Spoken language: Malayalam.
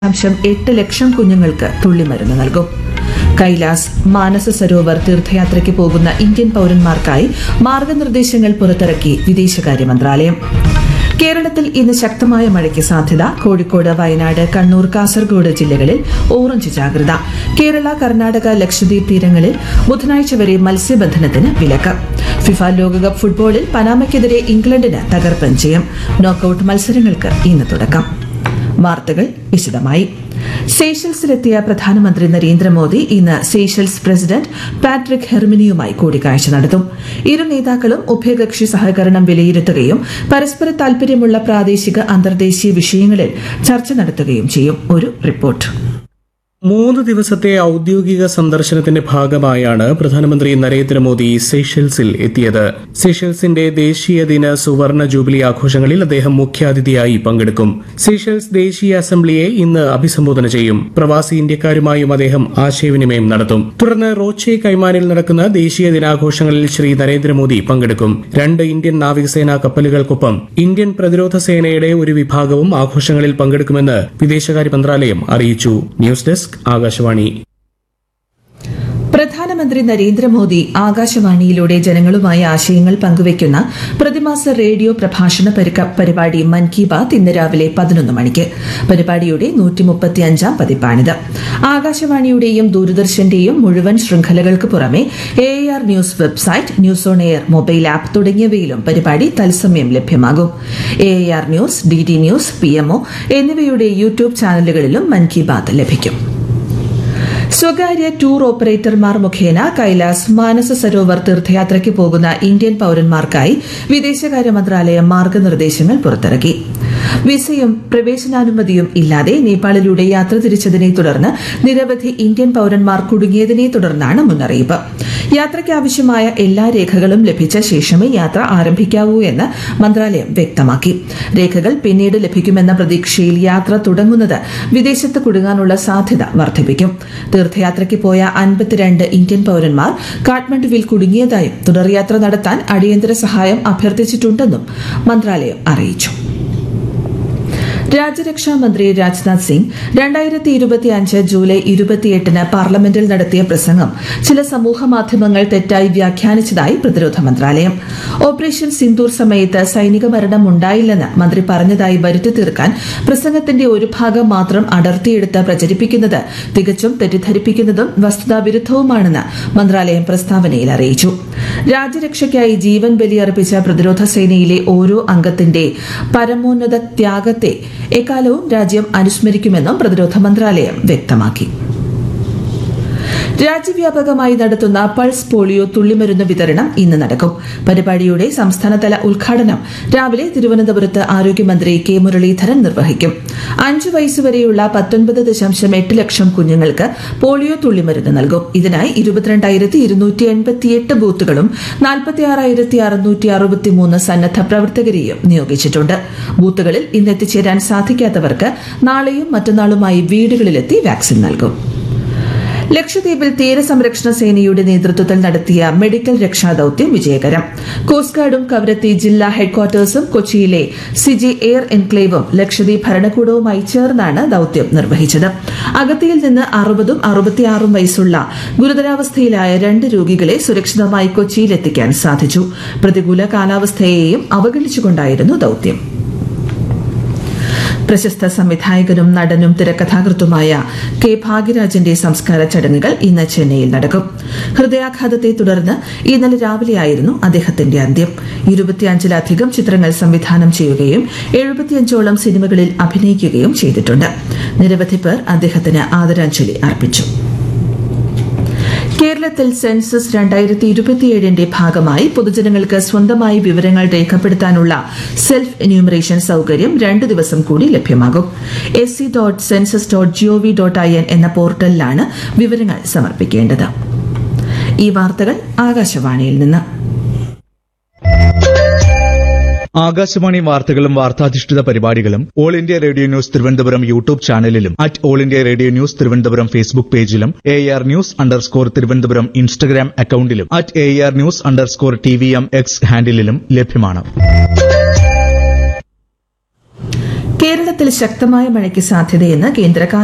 ദശാംശം എട്ട് ലക്ഷം കുഞ്ഞുങ്ങൾക്ക് തുള്ളിമരുന്ന് നൽകും കൈലാസ് മാനസ സരോവർ തീർത്ഥയാത്രയ്ക്ക് പോകുന്ന ഇന്ത്യൻ പൌരന്മാർക്കായി മാർഗനിർദ്ദേശങ്ങൾ പുറത്തിറക്കി വിദേശകാര്യ മന്ത്രാലയം കേരളത്തിൽ ഇന്ന് ശക്തമായ മഴയ്ക്ക് സാധ്യത കോഴിക്കോട് വയനാട് കണ്ണൂർ കാസർഗോഡ് ജില്ലകളിൽ ഓറഞ്ച് ജാഗ്രത കേരള കർണാടക ലക്ഷദ്വീപ് തീരങ്ങളിൽ ബുധനാഴ്ച വരെ മത്സ്യബന്ധനത്തിന് വിലക്ക് ഫിഫ ലോകകപ്പ് ഫുട്ബോളിൽ പനാമയ്ക്കെതിരെ ഇംഗ്ലണ്ടിന് തകർപ്പൻ ജയം നോക്കൌട്ട് മത്സരങ്ങൾക്ക് ഇന്ന് തുടക്കം വാർത്തകൾ വിശദമായി സേഷൽസിലെത്തിയ പ്രധാനമന്ത്രി നരേന്ദ്രമോദി ഇന്ന് സേഷൽസ് പ്രസിഡന്റ് പാട്രിക് ഹെർമിനിയുമായി കൂടിക്കാഴ്ച നടത്തും ഇരു നേതാക്കളും ഉഭയകക്ഷി സഹകരണം വിലയിരുത്തുകയും പരസ്പര താൽപര്യമുള്ള പ്രാദേശിക അന്തർദേശീയ വിഷയങ്ങളിൽ ചർച്ച നടത്തുകയും ചെയ്യും ഒരു റിപ്പോർട്ട് മൂന്ന് ദിവസത്തെ ഔദ്യോഗിക സന്ദർശനത്തിന്റെ ഭാഗമായാണ് പ്രധാനമന്ത്രി നരേന്ദ്രമോദി സെഷൽസിൽ എത്തിയത് സെഷൽസിന്റെ ദേശീയ ദിന സുവർണ ജൂബിലി ആഘോഷങ്ങളിൽ അദ്ദേഹം മുഖ്യാതിഥിയായി പങ്കെടുക്കും സെഷൽസ് ദേശീയ അസംബ്ലിയെ ഇന്ന് അഭിസംബോധന ചെയ്യും പ്രവാസി ഇന്ത്യക്കാരുമായും അദ്ദേഹം ആശയവിനിമയം നടത്തും തുടർന്ന് റോച്ചെ കൈമാനിൽ നടക്കുന്ന ദേശീയ ദിനാഘോഷങ്ങളിൽ ശ്രീ നരേന്ദ്രമോദി പങ്കെടുക്കും രണ്ട് ഇന്ത്യൻ നാവികസേനാ കപ്പലുകൾക്കൊപ്പം ഇന്ത്യൻ പ്രതിരോധ സേനയുടെ ഒരു വിഭാഗവും ആഘോഷങ്ങളിൽ പങ്കെടുക്കുമെന്ന് വിദേശകാര്യ മന്ത്രാലയം അറിയിച്ചു ന്യൂസ് ഡെസ്ക് ആകാശവാണി പ്രധാനമന്ത്രി നരേന്ദ്രമോദി ആകാശവാണിയിലൂടെ ജനങ്ങളുമായി ആശയങ്ങൾ പങ്കുവയ്ക്കുന്ന പ്രതിമാസ റേഡിയോ പ്രഭാഷണ പരിക- പരിപാടി മൻ കി ബാത് ഇന്ന് രാവിലെ പതിനൊന്ന് മണിക്ക് പരിപാടിയുടെ നൂറ്റി മുപ്പത്തിയഞ്ചാം പതിപ്പാണിത് ആകാശവാണിയുടെയും ദൂരദർശന്റെയും മുഴുവൻ ശൃംഖലകൾക്ക് പുറമെ A R news website news on air mobile app തുടങ്ങിയവയിലും പരിപാടി തത്സമയം ലഭ്യമാകും A R news D D news P MO എന്നിവയുടെ യൂട്യൂബ് ചാനലുകളിലും മൻ കി ബാത് ലഭിക്കും സ്വകാര്യ ടൂർ ഓപ്പറേറ്റർമാർ മുഖേന കൈലാസ് മാനസ സരോവർ തീർത്ഥയാത്രയ്ക്ക് പോകുന്ന ഇന്ത്യൻ പൌരന്മാർക്കായി വിദേശകാര്യ മന്ത്രാലയം മാർഗനിർദ്ദേശങ്ങൾ പുറത്തിറക്കി വിസയും പ്രവേശനാനുമതിയും ഇല്ലാതെ നേപ്പാളിലൂടെ യാത്ര തിരിച്ചതിനെ തുടർന്ന് നിരവധി ഇന്ത്യൻ പൌരന്മാർ കുടുങ്ങിയതിനെ തുടർന്നാണ് മുന്നറിയിപ്പ് യാത്രയ്ക്ക് ആവശ്യമായ എല്ലാ രേഖകളും ലഭിച്ച ശേഷമേ യാത്ര ആരംഭിക്കാവൂ എന്ന് മന്ത്രാലയം വ്യക്തമാക്കി രേഖകൾ പിന്നീട് ലഭിക്കുമെന്ന പ്രതീക്ഷയിൽ യാത്ര തുടങ്ങുന്നത് വിദേശത്ത് കുടുങ്ങാനുള്ള സാധ്യത വർദ്ധിപ്പിക്കും തീർത്ഥയാത്രയ്ക്ക് പോയ അൻപത്തിരണ്ട് ഇന്ത്യൻ പൌരന്മാർ കാഠ്മണ്ഡുവിൽ കുടുങ്ങിയതായും തുടർയാത്ര നടത്താൻ അടിയന്തര സഹായം അഭ്യർത്ഥിച്ചിട്ടുണ്ടെന്നും മന്ത്രാലയം അറിയിച്ചു രാജ്യരക്ഷാ മന്ത്രി രാജ്നാഥ് സിംഗ് രണ്ടായിരത്തി ഇരുപത്തിയഞ്ച് ജൂലൈ ഇരുപത്തിയെട്ടിന് പാർലമെന്റിൽ നടത്തിയ പ്രസംഗം ചില സമൂഹ മാധ്യമങ്ങൾ തെറ്റായി വ്യാഖ്യാനിച്ചതായി പ്രതിരോധ മന്ത്രാലയം ഓപ്പറേഷൻ സിന്ദൂർ സമയത്ത് സൈനിക മരണം ഉണ്ടായില്ലെന്ന് മന്ത്രി പറഞ്ഞതായി വരുത്തി തീർക്കാൻ പ്രസംഗത്തിന്റെ ഒരു ഭാഗം മാത്രം അടർത്തിയെടുത്ത് പ്രചരിപ്പിക്കുന്നത് തികച്ചും തെറ്റിദ്ധരിപ്പിക്കുന്നതും വസ്തുതാവിരുദ്ധവുമാണെന്ന് മന്ത്രാലയം പ്രസ്താവനയിൽ അറിയിച്ചു രാജ്യരക്ഷയ്ക്കായി ജീവൻ ബലിയർപ്പിച്ച പ്രതിരോധ സേനയിലെ ഓരോ അംഗത്തിന്റെ പരമോന്നത ത്യാഗത്തെ എക്കാലവും രാജ്യം അനുസ്മരിക്കുമെന്നും പ്രതിരോധ മന്ത്രാലയം വ്യക്തമാക്കി രാജ്യവ്യാപകമായി നടത്തുന്ന പൾസ് പോളിയോ തുള്ളിമരുന്ന് വിതരണം ഇന്ന് നടക്കും പരിപാടിയുടെ സംസ്ഥാനതല ഉദ്ഘാടനം രാവിലെ തിരുവനന്തപുരത്ത് ആരോഗ്യമന്ത്രി കെ മുരളീധരൻ നിർവഹിക്കും അഞ്ചു വയസ്സുവരെയുള്ള പത്തൊൻപത് ദശാംശം എട്ട് ലക്ഷം കുഞ്ഞുങ്ങൾക്ക് പോളിയോ തുള്ളിമരുന്ന് നൽകും ഇതിനായി ഇരുപത്തിരണ്ടായിരത്തി ഇരുന്നൂറ്റി എൺപത്തിയെട്ട് ബൂത്തുകളും നാൽപ്പത്തിയാറായിരത്തി അറുന്നൂറ്റി അറുപത്തിമൂന്ന് സന്നദ്ധ പ്രവർത്തകരെയും നിയോഗിച്ചിട്ടുണ്ട് ബൂത്തുകളിൽ ഇന്ന് എത്തിച്ചേരാൻ സാധിക്കാത്തവർക്ക് നാളെയും മറ്റന്നാളുമായി വീടുകളിലെത്തി വാക്സിൻ നൽകും ലക്ഷദ്വീപിൽ തീരസംരക്ഷണ സേനയുടെ നേതൃത്വത്തിൽ നടത്തിയ മെഡിക്കൽ രക്ഷാദൌത്യം വിജയകരം കോസ്റ്റ് ഗാർഡും കവരത്തി ജില്ലാ ഹെഡ്ക്വാർട്ടേഴ്സും കൊച്ചിയിലെ സിജി എയർ എൻക്ലേവും ലക്ഷദ്വീപ് ഭരണകൂടവുമായി ചേർന്നാണ് ദൌത്യം നിർവഹിച്ചത് അഗത്തിയിൽ നിന്ന് അറുപതും അറുപത്തിയാറും വയസ്സുള്ള ഗുരുതരാവസ്ഥയിലായ രണ്ട് രോഗികളെ സുരക്ഷിതമായി കൊച്ചിയിലെത്തിക്കാൻ സാധിച്ചു പ്രതികൂല കാലാവസ്ഥയെയും അവഗണിച്ചുകൊണ്ടായിരുന്നു ദൌത്യം പ്രശസ്ത സംവിധായകനും നടനും തിരക്കഥാകൃത്തുമായ കെ ഭാഗ്യരാജന്റെ സംസ്കാര ചടങ്ങുകൾ ഇന്ന് ചെന്നൈയിൽ നടക്കും ഹൃദയാഘാതത്തെ തുടർന്ന് ഇന്നലെ രാവിലെയായിരുന്നു അദ്ദേഹത്തിന്റെ അന്ത്യം ഇരുപത്തിയഞ്ചിലധികം ചിത്രങ്ങൾ സംവിധാനം ചെയ്യുകയും എഴുപത്തിയഞ്ചോളം സിനിമകളിൽ അഭിനയിക്കുകയും ചെയ്തിട്ടുണ്ട് നിരവധി പേർ അദ്ദേഹത്തിന് ആദരാഞ്ജലി അർപ്പിച്ചു കേരളത്തിൽ സെൻസസ് രണ്ടായിരത്തി ഇരുപത്തിയേഴിന്റെ ഭാഗമായി പൊതുജനങ്ങൾക്ക് സ്വന്തമായി വിവരങ്ങൾ രേഖപ്പെടുത്താനുള്ള സെൽഫ് എന്യൂമറേഷൻ സൌകര്യം രണ്ട് ദിവസം കൂടി ലഭ്യമാകും S C dot census dot GOV dot I N എന്ന പോർട്ടലിലാണ് വിവരങ്ങൾ സമർപ്പിക്കേണ്ടത് ഈ വാർത്തകൾ ആകാശവാണിയിൽ നിന്ന് ആകാശവാണി വാർത്തകളും വാർത്താധിഷ്ഠിത പരിപാടികളും all India radio news Thiruvananthapuram YouTube ചാനലിലും at all India radio news Thiruvananthapuram Facebook പേജിലും A R news underscore Thiruvananthapuram Instagram അക്കൌണ്ടിലും at A R news underscore T V M X ഹാൻഡിലും ലഭ്യമാണ് കേരളത്തിൽ ശക്തമായ മഴയ്ക്ക് സാധ്യതയെന്ന് കേന്ദ്ര